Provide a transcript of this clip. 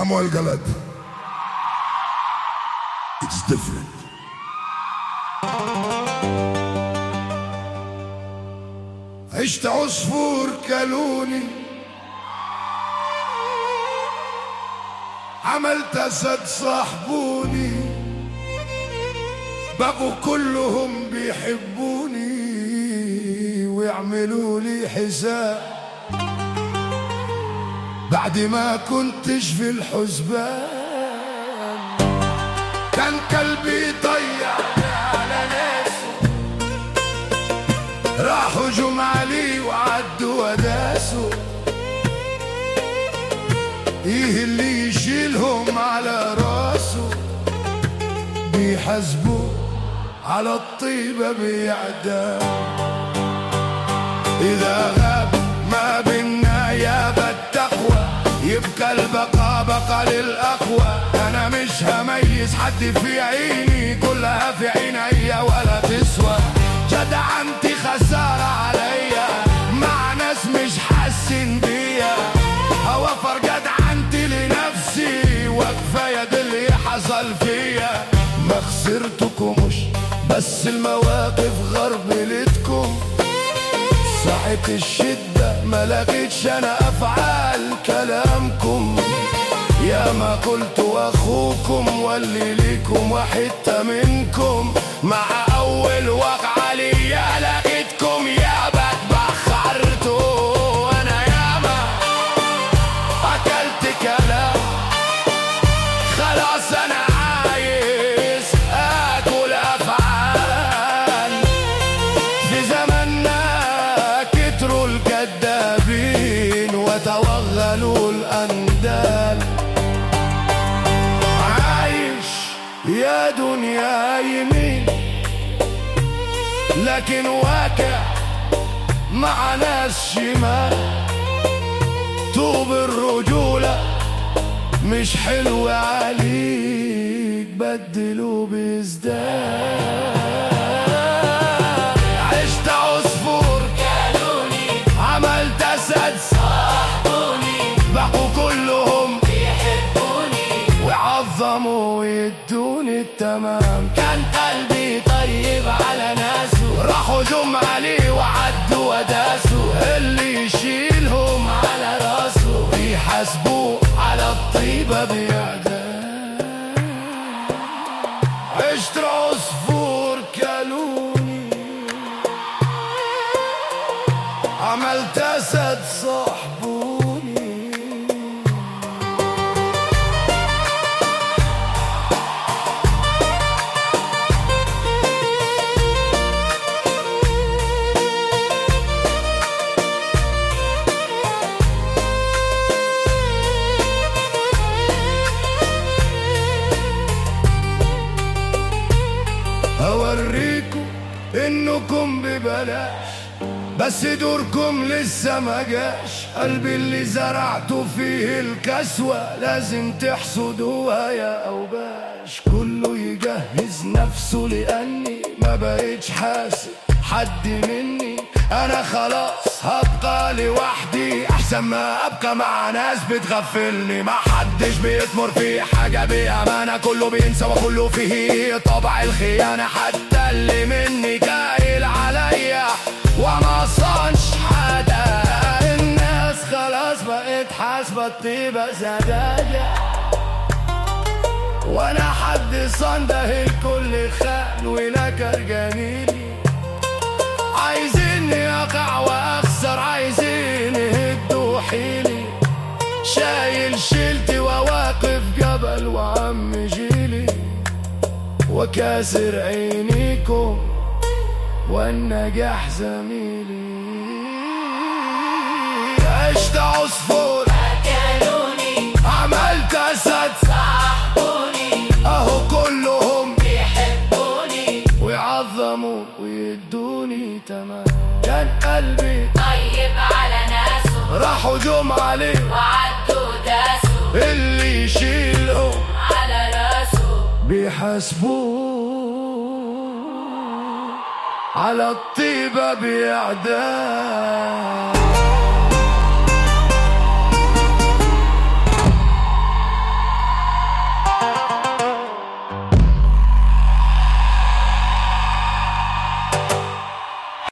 Samuel Galat. It's different. عشت عصفور كلوني عملت اسد صاحبوني بقوا كلهم بيحبوني ويعملوا لي حساب بعد ما كنتش في الحسبان كان قلبي ضيع على ناسه راحوا جمعلي وعدوا وداسوا ايه اللي يشيلهم على راسه بيحاسبوا على الطيبة بيعدام إذا غاب ما بينا يا بالتقوى يبقى البقاء بقى للأقوى أنا مش هميز حد في عيني كلها في عيني ولا تسوى جدعنتي خسارة عليا مع ناس مش حاسين بيا أوفر جدعنتي لنفسي وكفاية ده اللي حصل فيا ما خسرتكمش بس المواقف غربلتكم ساعة الشدة ما لقيتش انا افعال كلامكم يا ما قلت واخوكم واللي ليكم وحتة منكم مع اول وقعة ليا لقيتكم يا بتبخرتوا انا ياما اكلت كلام خلاص انا عايز اكل افعال في زماننا كتروا الكذابين وتوغلوا الاندال عايش يا دنيا يمين لكن واقع مع ناس شمال طوب الرجولة مش حلو عليك بدلوا بازداد عشت عصفور كانوني عملت اسد صاحبوني بقوا كلهم يحبوني وعظموا ويدوني التمام كان قلبي طيب على ناسه راحوا جم عليه وعدوا وداسوا اللي يشيلهم على راسه بيحاسبوه على الطيبة بيعدام عشت عصفور كلوني عملت اسد صاحبوني اوريكم انكم ببلاش بس دوركم لسه ما جاش قلبي اللي زرعته فيه الكسوة لازم تحصدوها يا أوباش كله يجهز نفسه لأني ما بقيتش حاسب حد مني أنا خلاص هبقى لوحدي أحسن ما أبقى مع ناس بتغفلني ما حدش بيتمر في حاجة بأمانة كله بينسى وكله فيه طبع الخيانة حتى اللي مني جايل عليا وما صانش حدا الناس خلاص بقت حاسبة الطيبة سدادة وانا حد صنده الكل خان ونكر جميلي عايزيني اقع واخسر عايزين يهدوا حيلي شايل شيلتي وواقف جبل وعم جيلي وكاسر عينيكم والنجاح زميلي عشت عصفور كانوني عملت اسد صاحبوني اهو كلهم يحبوني ويعظموا ويدوني تمام كان قلبي طيب على ناسه راحوا جم عليه وعدوا داسوا اللي يشيلهم على راسه بيحاسبوه على الطيبة بإعدام